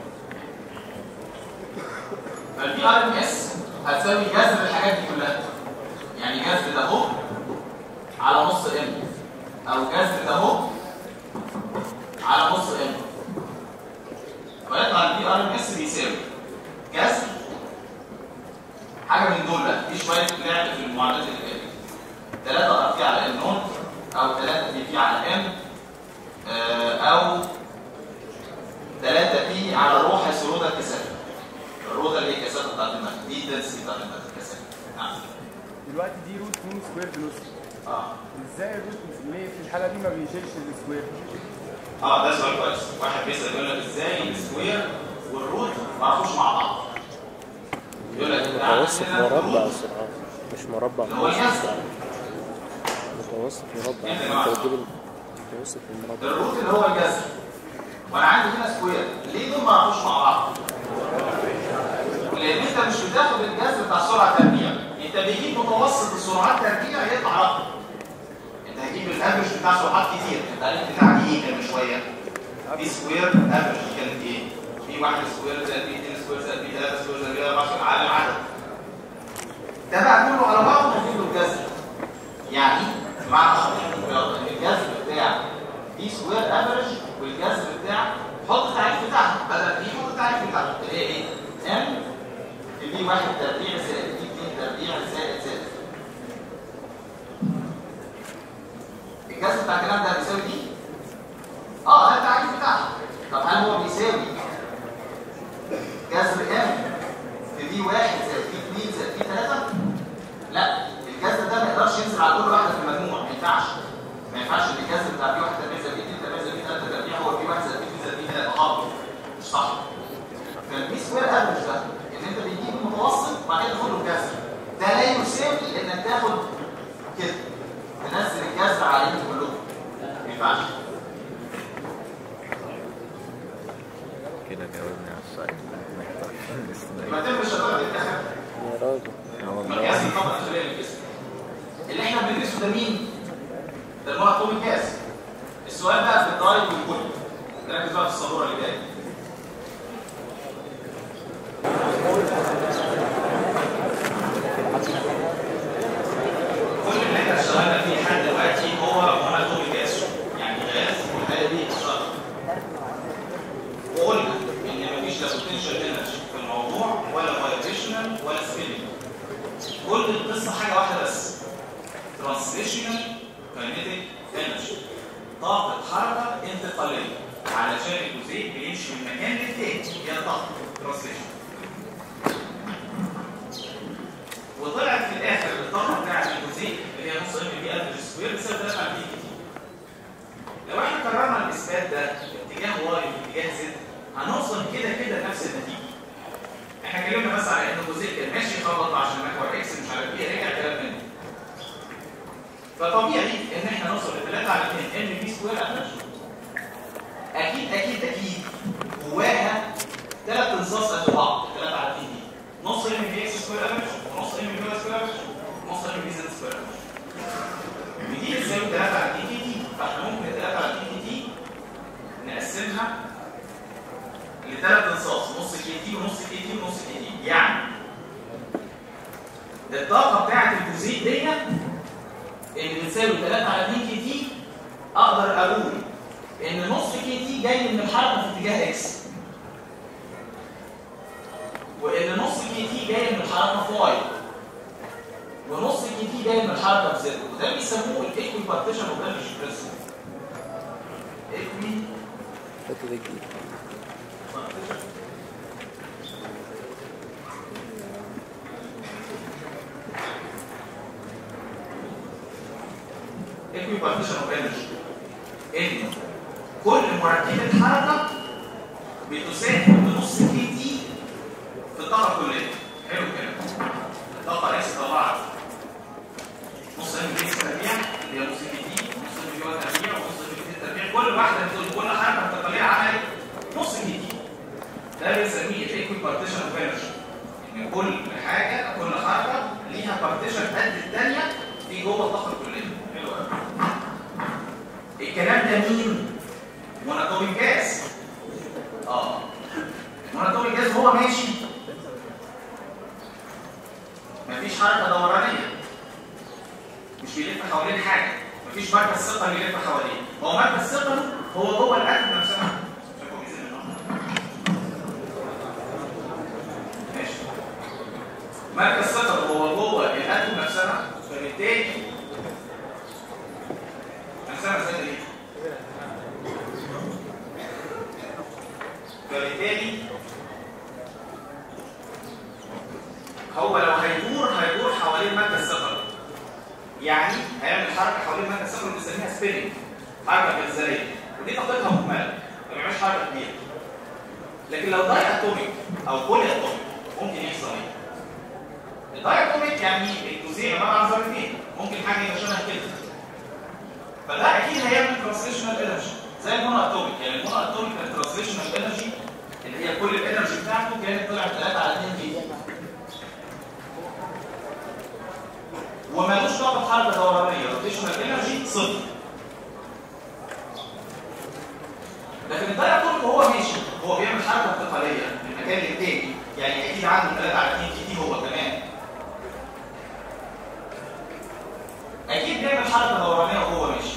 فالفي ار ام اس هتساوي جذر الحاجات دي كلها يعني جذر ده اهو على نص ام او جذر ده اهو على نص ام ويطلع الفي ار ام اس بيساوي جذر حاجه من دول بقى في شويه لعب في المعادلات اللي فاتت 3 ار في على ام نوت او 3 بي في على ام او 3 بي على رو حيث رو ده الكثافه الرو ده اللي هي الكثافه بتاعت الماده دي الدنسيتي بتاعت الماده الكثافه نعم دلوقتي دي روت مين سكوير فيلوسيتي اه ازاي الروت ليه في الحاله دي ما بيشيلش السكوير اه ده سؤال كويس واحد بيسال يقول لك ازاي السكوير والروت ما يعرفوش مع بعض يقول لك إحنا متوسط عندنا مربع الروت سرعة مش مربع اللي هو متوسط الجذر سرعة متوسط مربع يعني انت معنى. بتجيب المتوسط المربع الروت اللي هو الجذر وانا عندي هنا سكوير ليه دول ما يعرفوش مع بعض لان انت مش بتاخد الجذر بتاع السرعه تربيع انت بيجيب متوسط السرعات تربيع يطلع رقم انت هتجيب الافرج بتاع سرعات كتير انت الالف بتاعك ايه كان من شويه دي سكوير افرج كانت ايه في واحد سكوير زائد بي 2 سكوير زائد بي 3 سكوير زائد بي 4 سكوير على العدد ده بقى كله على بعضه هنجيب له الجذر يعني بمعنى اخر الرياضه ان الجذر بتاع دي سكوير افرج والجذر بتاع حط التعريف بتاعها بدل دي حط التعريف بتاعها اللي هي ايه؟ ام في بي واحد تربيع زائد بي 2 تربيع زائد زائد الجذر بتاع الكلام ده بيساوي دي؟ اه ده التعريف بتاعها طب هل هو بيساوي جذر ام في بي واحد زائد بي 2 زائد بي 3 لا الجذر ده ما يقدرش ينزل على كل واحده في المجموع ما ينفعش ما ينفعش ان الجذر بتاع بي واحد تربيع زائد بي 2 تربيع زائد بي 3 تربيع هو بي واحد زائد بي 2 زائد بي 3 غلط مش صح فالبي سكوير افريج ده ان انت بتجيب المتوسط وبعد كده تاخد له الجذر ده لا يساوي انك تاخد كده تنزل الجذر عليهم كلهم ما ينفعش كده جاوبني على السؤال محتاج ما تمش الشطاره دي بتاخد يا راجل اه مقياس والله الطبقه الداخليه للجسم اللي احنا بندرسه ده مين؟ ده الموناتوميك جاز السؤال بقى في الدايت والكل ركز بقى في الصبوره اللي جايه مفيش لا بوتنشال انرجي في الموضوع ولا فايبريشنال ولا سبيننج كل القصه حاجه واحده بس ترانسليشنال كاينيتيك انرجي طاقه حركه انتقاليه علشان الجزيء بيمشي من مكان للتاني هي الطاقه ترانسليشن وطلعت في الاخر الطاقه بتاعت الجزيء اللي هي نص ام بي ال سكوير بتساوي 3 على بي تي لو احنا كررنا الاثبات ده في اتجاه واي وفي اتجاه زد هنوصل كده كده لنفس النتيجه احنا اتكلمنا بس على ان الجزيء كان ماشي يخبط عشان محور اكس مش عارف ايه رجع كلام منه فطبيعي ان احنا نوصل ل 3 على 2 ام بي سكوير انرجي اكيد اكيد اكيد جواها ثلاث انصاص قد بعض 3 على 2 دي نص ام بي اكس سكوير انرجي ونص ام بي واي سكوير انرجي ونص ام بي زد سكوير انرجي ودي بتساوي 3 على 2 دي دي فاحنا ممكن 3 على 2 دي دي نقسمها لثلاث انصاص نص كي تي ونص كي تي ونص كي تي يعني الطاقه بتاعت الجزيء دي اللي بتساوي 3 على 2 كي تي اقدر اقول ان نص كي تي جاي من الحركه في اتجاه اكس وان نص كي تي جاي من الحركه في واي ونص كي تي جاي من الحركه في زد وده بيسموه الايكوي بارتيشن اوف انرجي برنسبل ايكوي الحته دي جديده بارتيشن ايكوي بارتيشن اوف انرجي ان كل مركبه حركه بتساهم بنص كي تي في الطاقه الكليه حلو كده الطاقه اكس طبعا نص ام بي تربيع اللي هي نص كي تي نص ام بي تربيع ونص ام بي تربيع كل واحده من كل حركه انتقاليه عملت نص كي تي ده بنسميه الايكوي بارتيشن اوف انرجي ان كل حاجه كل حركه ليها بارتيشن قد الثانيه في جوه الطاقه الكليه حلو قوي الكلام ده مين؟ موناتوميك جاز اه موناتوميك جاز هو ماشي مفيش حركه دورانيه مش بيلف حوالين حاجه مفيش مركز ثقل بيلف حواليه هو مركز ثقل هو جوه الاتم نفسها شايفه بيزن النهارده ماشي مركز ثقل هو جوه الاتم نفسها فبالتالي نفسها زي ايه فبالتالي هو لو هيدور هيدور حوالين مركز ثقل يعني هيعمل حركه حوالين مركز ثقل بنسميها سبيننج حركه جزريه ودي طاقتها مهمله ما بيعملش حركه كبيره لكن لو داي اتوميك او بولي اتوميك ممكن يحصل ايه؟ الداي اتوميك يعني الجزيء عباره عن ذرتين ممكن حاجه يبقى شبه كده فده اكيد هيعمل ترانسليشنال انرجي زي المونو اتوميك يعني المونو اتوميك الترانسليشنال انرجي اللي هي كل الانرجي بتاعته كانت طلعت 3 على 2 جي ومالوش طاقه حركه دورانيه روتيشنال انرجي صفر لكن الداياتوميك وهو ماشي هو بيعمل حركه انتقاليه من مكان للتاني يعني اكيد عنده 3 على 2 جي تي هو كمان اكيد بيعمل حركه دورانيه وهو ماشي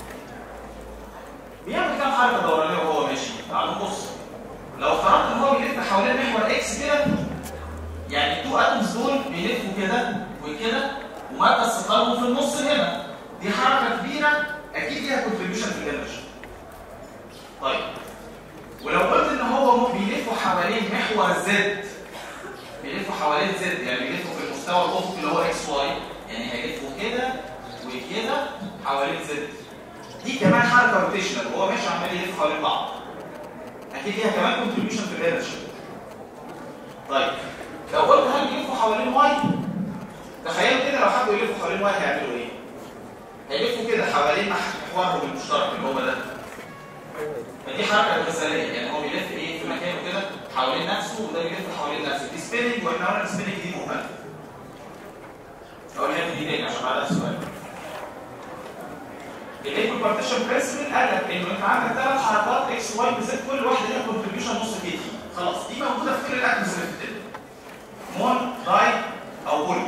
بيعمل كام حركه دورانيه وهو ماشي تعالوا نبص لو افترضت ان هو بيلف حوالين محور اكس كده يعني التو اتومز دول بيلفوا كده وكده ومركز ثقلهم في النص هنا دي حركه كبيره اكيد ليها كونتريبيوشن في الانرجي طيب ولو قلت ان هو مو- بيلفوا حوالين محور زد بيلفوا حوالين زد يعني بيلفوا في المستوى الافقي اللي هو اكس واي يعني هيلفوا كده وكده حوالين زد دي كمان حركه روتيشنال وهو ماشي عمال يلف حوالين بعض اكيد ليها كمان كونتريبيوشن في الانرجي طيب لو قلت هل بيلفوا حوالين واي تخيلوا كده لو حبوا يلفوا حوالين واي هيعملوا ايه هيلفوا كده حوالين مح- محورهم المشترك اللي هو ده فدي حركه مثاليه يعني هو بيلف ايه في مكانه كده حوالين نفسه وده بيلف حوالين نفسه دي سبيننج واحنا قلنا السبيننج دي مهمه اقول لك دي تاني عشان بعدها السؤال الايكو بارتيشن برنسبل قال لك انه انت عندك ثلاث حركات اكس واي وزد كل واحده ليها كونتريبيوشن نص كي تي خلاص دي موجوده في كل الاتمز اللي في الدنيا مون داي او بولي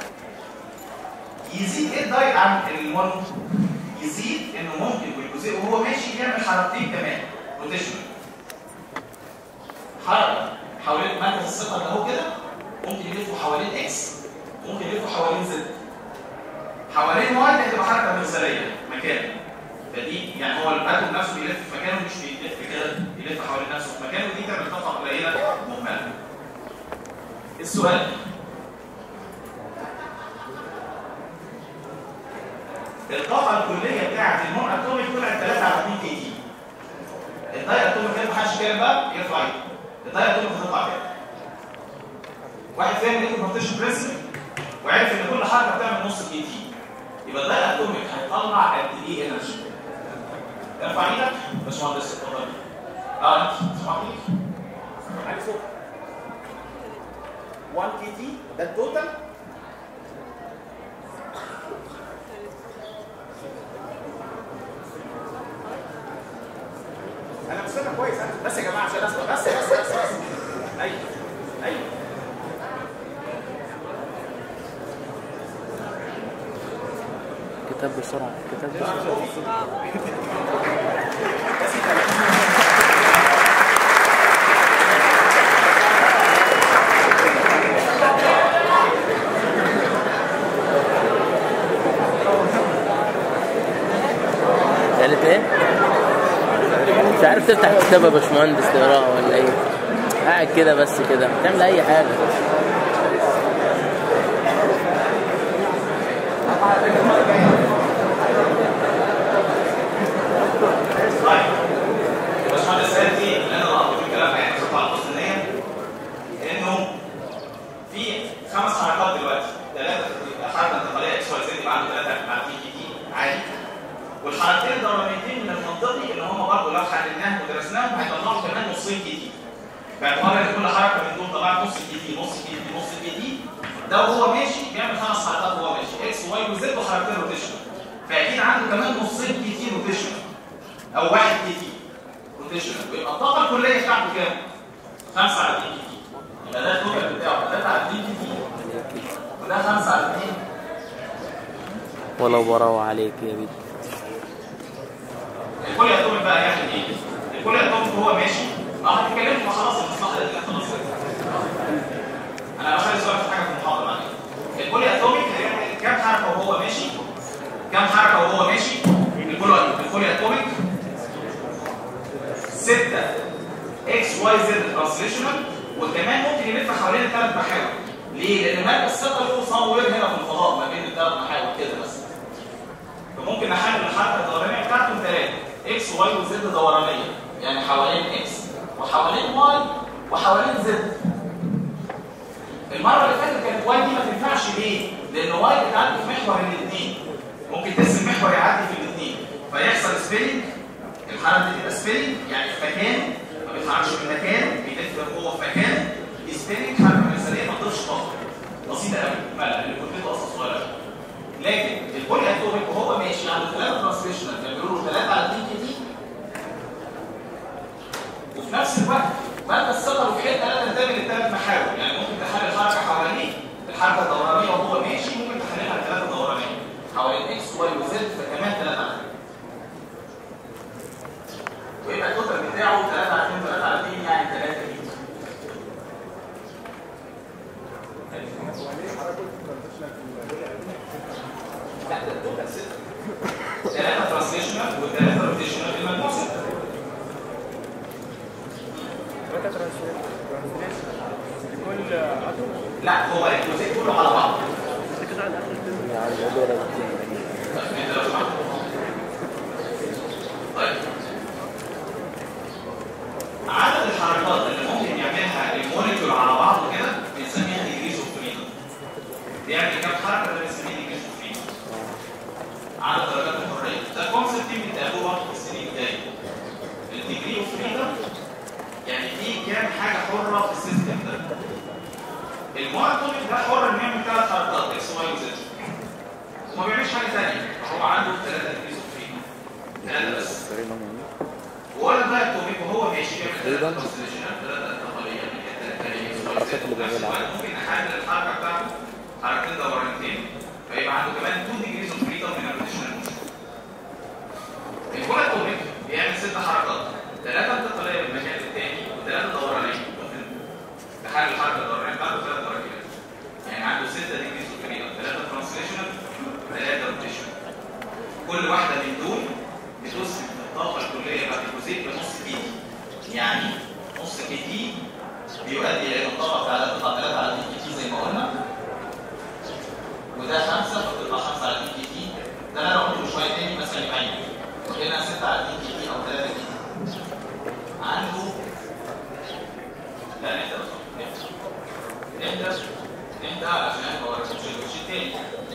يزيد ايه الداي عن المون يزيد انه ممكن بالجزيء وهو ماشي يعمل حركتين كمان روتيشنال حركه حوالين مركز الثقل ده اهو كده ممكن يلفوا حوالين اكس ممكن يلفوا حوالين زد حوالين واي دي هتبقى حركه مرسليه مكان فدي يعني هو الاتوم نفسه بيلف في مكانه مش بيلف كده بيلف حوالين نفسه في مكانه دي تعمل طاقه قليله مهمله السؤال الطاقه الكليه بتاعت المون اتوميك طلعت 3 على 2 كي تي الداي اتوميك كده محدش كام بقى يرفع ايده الداي اتوميك هتطلع كام واحد فاهم الانفورتيشن برنسبل وعرف ان كل حركه بتعمل نص كي تي يبقى الداي اتوميك هيطلع قد ايه انرجي ارفع ايدك باشمهندس اتفضل اه انت اسمع ايدك علي صوت 1 كي تي ده التوتال انا مش سامع كويس أنا. بس يا جماعه عشان اسمع بس بس بس بس ايوه ايوه كتاب بسرعة كتاب بسرعة قالت ايه؟ مش عارف تفتح كتاب يا باشمهندس تقراها ولا ايه؟ قاعد كده بس كده تعمل اي حاجة طيب باشمهندس سالتي اللي انا لقطت في الكلام يعني بصفه على التصنيعيه انه في خمس حركات دلوقتي ثلاثه حركه انتقاليه اكس واي زد يبقى عنده ثلاثه مع تي تي تي عادي والحركتين الدورانيتين من المنطقي ان هم برضه لو حللناهم ودرسناهم هيطلعوا كمان نصين كي تي باعتبار ان كل حركه من دول طلعت نص كي تي نص كي تي نص كي تي ده وهو ماشي بيعمل خمس حركات وهو ماشي اكس وواي وزد وحركتين روتيشن فاكيد عنده كمان نصين كي تي روتيشن او واحد كي تي روتيشن ويبقى الطاقه الكليه بتاعته كام؟ 5 على 2 كي تي يبقى ده التوتال بتاعه 3 على 2 كي تي وده 5 على 2 ولو براوة عليك يا بيت الكل اتوميك بقى يعمل ايه؟ الكل اتوميك وهو ماشي اه هتتكلموا ما خلاص المصلحه دي خلاص انا بخلي سؤال في حاجه في المحاضره معايا الكل اتوميك هيعمل كام حركه وهو ماشي؟ كام حركه وهو ماشي؟ الكل الكل اتوميك 6 اكس واي زد ترانسليشنال وكمان ممكن يلف حوالين الثلاث محاور ليه؟ لان مركز الثقل له صور هنا في الفضاء ما بين الثلاث محاور كده بس فممكن نحلل الحركه الدورانيه بتاعته ثلاثه اكس واي وزد دورانيه يعني حوالين اكس وحوالين واي وحوالين زد المره اللي فاتت كانت واي دي ما تنفعش ليه؟ لان واي بتعدي في محور الاثنين ممكن ترسم محور يعدي في الاثنين فيحصل سبيلنج الحركه دي تبقى سبيلنج يعني في مكان ما بيتحركش من مكان بيلف هو في مكان سبيلنج حركه مثاليه ما تضيفش طاقه بسيطه قوي فعلا اللي كتلته اصلا صغيره لكن البولي اتوميك وهو ماشي عنده ثلاثه ترانسليشنال بيعملوا له ثلاثه على دي كي دي وفي نفس الوقت مركز ثقله في حته لا تنتمي للثلاث محاور يعني ممكن تحلل حركه حواليه الحركه الدورانيه وهو ماشي ممكن تحللها لثلاثه دورانيه حوالين اكس واي وزد فكمان ثلاثه على ويبقى التوتال بتاعه 3 على 2 3 على 2 يعني 3 كيلو لا ده التوتال 6 ثلاثه ترانسليشنال وثلاثه روتيشنال المجموع 6 ثلاثة ترانسليشن لكل اتوم لا هو الجزء كله على بعض يعني الموضوع ده انت لو سمحت طيب عدد الحركات اللي ممكن يعملها الموليكيول على بعضه كده بنسميها ديجريز اوف فريدم بيعمل كام حركه ده بنسميه ديجريز اوف فريدم عدد درجات الحريه ده الكونسيبت دي بنتقابله برضه في السنين الجايه الديجري اوف فريدم يعني في كام حاجه حره في السيستم ده المعتمد ده حر انه يعمل ثلاث حركات اكس واي وزد وما بيعملش حاجه ثانيه هو عنده ثلاثه ديجريز اوف فريدم ثلاثه بس تقريبا يعني ولا ده التوميك وهو ماشي بيعمل أيضاً. ثلاثة ترانسليشنال ثلاثة انتقالية من حتة للتانية الحركات اللي بيعملها. ممكن نحدد الحركة بتاعته حركتين دورانتين فيبقى عنده كمان 2 ديجريز اوف فريدم من الروتيشنال موشن الكولا التوميك بيعمل ست حركات ثلاثة انتقالية من مكان للتاني وثلاثة دورانية يعني نص كي تي بيؤدي الى ان الطاقه بتاع تطلع 3 على 2 كي تي زي ما قلنا وده 5 فتطلع 5 على 2 كي تي ده انا لو قلته شويه تاني مثلا يبقى عين وهنا 6 على 2 كي تي او 3 كي تي عنده لا نبدا بس نبدا نبدا عشان ما وريكمش الوش التاني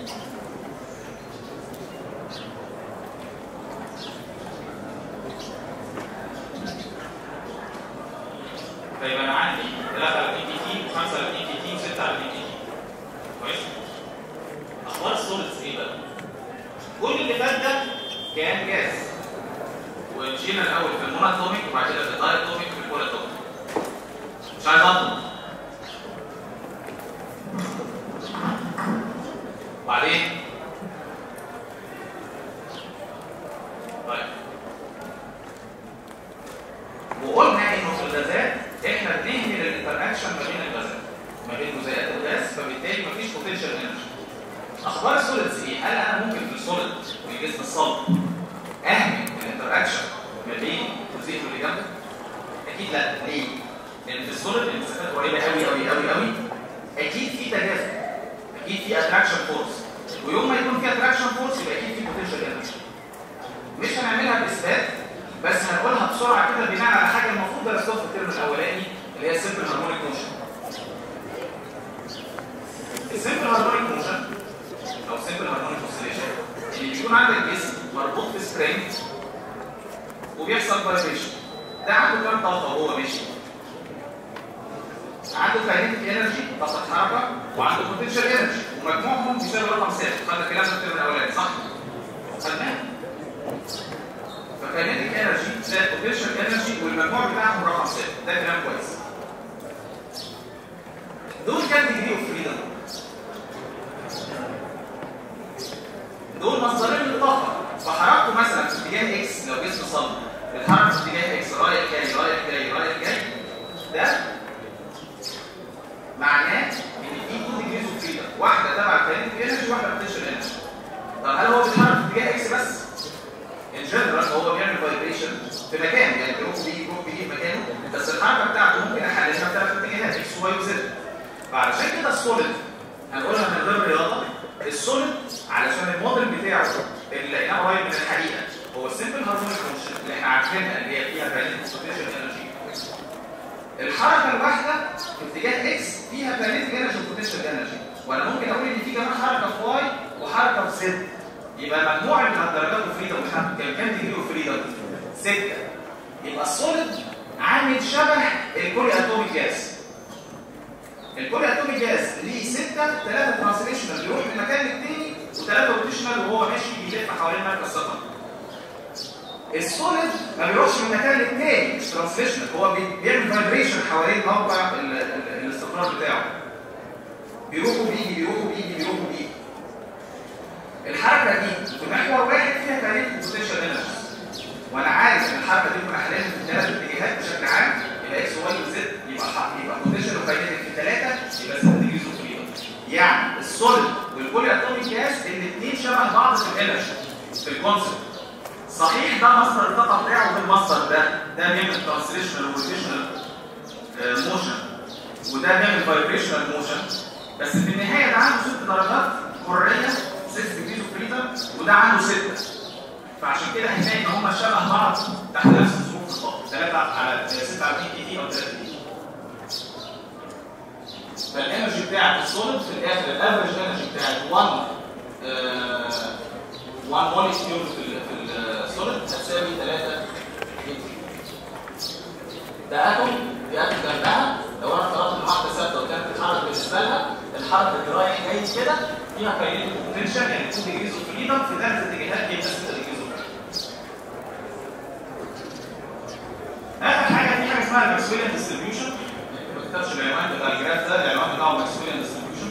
طيب انا عندي 3 على 2 كي تي و5 على 2 كي تي و6 على 2 كي تي كويس اخبار السوليدز ايه بقى كل اللي فات ده كان جاز ومشينا الاول في الموناتوميك وبعد كده في الدايتوميك وفي البولاتوميك مش عايز اطلب وبعدين طيب وقلنا انه في الغازات احنا بنهمل الانتراكشن ما بين الغازات ما بين جزيئات الغاز فبالتالي مفيش بوتنشال انرجي اخبار السوليدز ايه؟ هل انا ممكن في السوليد في الجسم الصلب اهمل الانتراكشن ما بين جزيئه واللي جنبه؟ اكيد لا ليه؟ لان في السوليد المسافات قريبه قوي قوي قوي قوي اكيد في تجاذب اكيد في اتراكشن فورس ويوم ما يكون في اتراكشن فورس يبقى اكيد في بوتنشال انرجي مش هنعملها باثبات بس هنقولها بسرعه كده بناء على حاجه المفروض درستوها في الترم الاولاني اللي هي السمبل هارمونيك موشن السمبل هارمونيك موشن او سمبل هارمونيك اوسيليشن اللي بيكون عندك جسم مربوط في سبرينج وبيحصل فايبريشن ده عنده كام طاقه وهو ماشي عنده كاينيتيك انرجي طاقه حركه وعنده بوتنشال انرجي ومجموعهم بيساوي رقم ثابت خدنا الكلام ده في الترم الاولاني صح؟ خدناه فكاينيتيك انرجي زائد بوتنشال انرجي والمجموع بتاعهم رقم ثابت ده كلام كويس دول كام ديجري اوف فريدم دول مصدرين للطاقه فحركته مثلا في اتجاه اكس لو جسم صلب بيتحرك في اتجاه اكس رايح جاي رايح جاي رايح جاي ده معناه ان في تو ديجريز اوف فريدم واحده تبع الكاينيتيك انرجي وواحده بوتنشال انرجي طب هل هو بيتحرك في اتجاه اكس بس؟ ان جنرال هو بيعمل فايبريشن في مكان يعني بيروح بيجي يروح بيجي في مكانه بس الحركه بتاعته ممكن احللها في ثلاث اتجاهات اكس وواي وزد فعلشان كده السوليد هنقولها من غير رياضه السوليد علشان الموديل بتاعه اللي لقيناه قريب من الحقيقه هو السمبل هارمونيك موشن اللي احنا عارفينها اللي هي فيها كاينيتيك بوتنشال انرجي الحركه الواحده في اتجاه اكس فيها كاينيتيك انرجي وبوتنشال انرجي وانا ممكن اقول ان في كمان حركه في واي وحركه في زد يبقى مجموع من الدرجات الفريدم كام كام ديجري فريدم 6 يبقى السوليد عامل شبه البولي اتوميك جاز البولي اتوميك جاز ليه 6 3 ترانسليشنال بيروح من مكان للتاني وثلاثه روتيشنال وهو ماشي بيلف حوالين مركز سفر السوليد ما بيروحش من مكان للتاني مش ترانسليشنال هو بي- بيعمل فايبريشن حوالين موقع ال- ال- الاستقرار بتاعه بيروح وبيجي بيروح وبيجي بيروح وبيجي الحركه دي في محور واحد فيها كاريت بوتنشال انرجي وانا عارف ان الحركه دي كنا حاليا في ثلاث اتجاهات بشكل عام يبقى اكس واي وزد يبقى ح- يبقى بوتنشال وكاينيتيك في ثلاثه يبقى 6 ديجري اوف فريدم يعني السوليد والبولي اتوميك جاز الاثنين شبه بعض في الانرجي في الكونسبت صحيح ده مصدر الطاقه بتاعه ده المصدر ده ده بيعمل ترانسليشنال وروتيشنال موشن وده بيعمل فايبريشنال موشن بس في النهايه ده عنده ست درجات حريه 6 ديجري اوف فريدم وده عنده 6 فعشان كده هنلاقي ان هم شبه بعض تحت نفس الظروف الطاقه 3 على 6 على 2 كي تي او 3 كي فالانرجي بتاعت السوليد في الاخر الافرج انرجي بتاعت 1 آه 1 موليكيول في ال في السوليد هتساوي 3 كي ده اتوم دي اتوم جنبها لو انا افترضت ان واحده ثابته وكانت بتتحرك بالنسبه لها الحركه اللي رايح جاي كده فيها كاينيتيك بوتنشال يعني 2 ديجريز اوف فريدم في ثلاث اتجاهات يبقى 6 ديجريز اوف اخر حاجه في حاجه اسمها الماكسويليان ديستريبيوشن ما كتبش العنوان بتاع الجراف ده العنوان بتاعه ماكسويليان ديستريبيوشن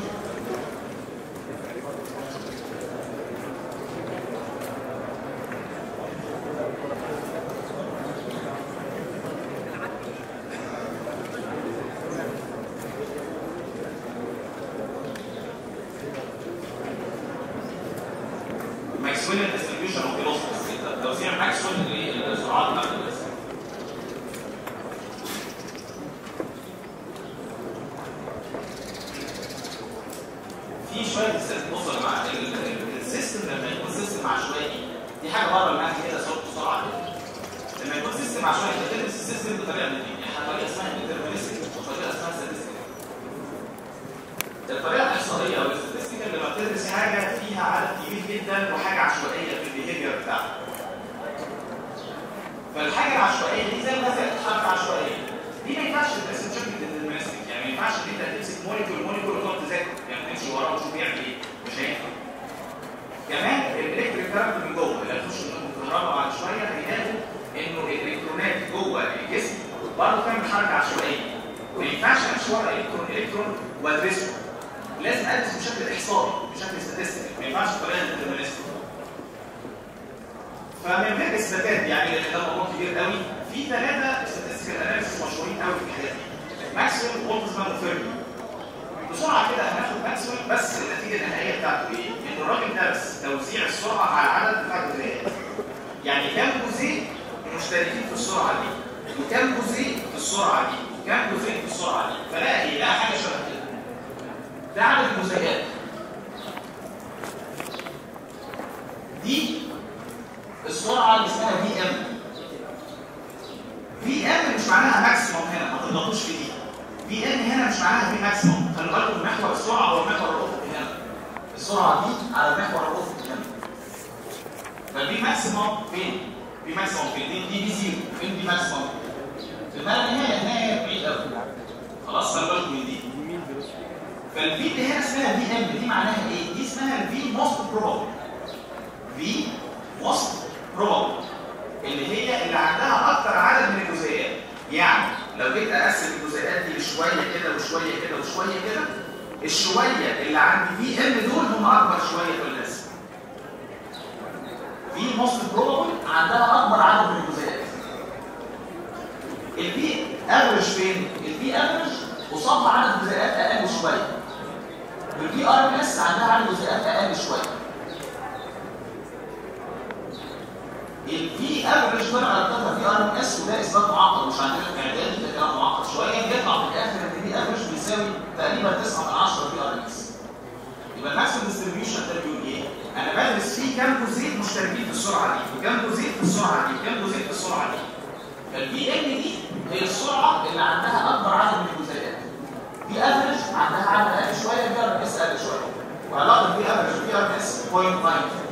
ماكسويليان ديستريبيوشن اوف فيلوسفي توزيع ماكسويل للسرعات بتاعت الجسم في شويه سيستم بصوا يا جماعه ال- ال- السيستم لما يكون سيستم عشوائي دي حاجه بره المنهج كده صوت بسرعه كده لما يكون سيستم عشوائي انت بتدرس السيستم بطريقه من الاثنين يعني طريقه اسمها ديترمينستيك وطريقه اسمها statistical الطريقه الاحصائيه او الاستاتستيكال لما بتدرس حاجه فيها عدد كبير جدا وحاجه عشوائيه في البيهيفير بتاعها فالحاجه العشوائيه دي زي مثلا حركه عشوائيه دي ما ينفعش تدرس بشكل ديترمينستيك يعني ما ينفعش ان انت تمسك موليكول موليكول وتقعد تذاكر يعني تمشي وراه وتشوف بيعمل ايه مش هينفع كمان الالكتريك كاركتر من جوه اللي هتخش منهم الكهرباء بعد شويه هيلاقوا انه الالكترونات جوه الجسم برضه تعمل حركه عشوائيه ما ينفعش امشي ورا الكترون الكترون وادرسه لازم ادرس بشكل احصائي بشكل ستاتستيكال ما ينفعش بطريقه ديترمينستيك فمن غير اثباتات يعني لان ده موضوع كبير قوي في ثلاثه statistical اناليسيس مشهورين قوي في الحاجات دي ماكسويل بولتزمان وفيرمي بسرعه كده هناخد ماكسويل بس النتيجه النهائيه بتاعته ايه؟ ان الراجل درس توزيع السرعه على العدد بتاع الجزيئات يعني كام جزيء مشتركين في السرعه دي وكام جزيء في السرعه دي وكام جزيء في السرعه دي فلا ايه لا حاجه شبه كده ده عدد الجزيئات دي السرعه اللي اسمها في ام في ام مش معناها ماكسيموم هنا ما تغلطوش في دي في ام هنا مش معناها في ماكسيموم خلي بالكم محور السرعه هو المحور الافقي هنا السرعه دي على المحور الافقي هنا فالبي ماكسيموم فين؟ بي ماكسيموم فين؟ دي دي بي زيرو فين بي ماكسيموم؟ في النهايه النهايه النهايه بعيد قوي خلاص خلي بالكم من دي فالفي اللي هنا اسمها في ام دي معناها ايه؟ دي اسمها الفي موست بروبابل في موست بروبابل اللي هي اللي عندها اكتر عدد من الجزيئات يعني لو جيت اقسم الجزيئات دي لشويه كده وشويه كده وشويه كده الشويه اللي عندي في ام دول هم اكبر شويه في الناس في موست بروبابل عندها اكبر عدد من الجزيئات البي افريج فين البي افريج قصادها عدد جزيئات اقل شويه والبي ار ام اس عندها عدد جزيئات اقل شويه البي افريج طلع على الداتا في ار ام اس وده اثبات معقد مش عندنا في اعدادي ده كلام معقد شويه بيطلع في الاخر ان البي افريج بيساوي تقريبا 9 من 10 في ار ام اس يبقى الماكسيمم ديستريبيوشن ده بيقول ايه؟ انا بدرس فيه كام جزيء مشتركين في السرعه دي وكام جزيء في السرعه دي وكام جزيء في السرعه دي فالبي ام دي هي السرعه اللي عندها اكبر عدد من الجزيئات بي افريج عندها عدد اقل شويه بي ار ام اس اقل شويه وعلاقه بي افريج وبي ار ام اس 0.9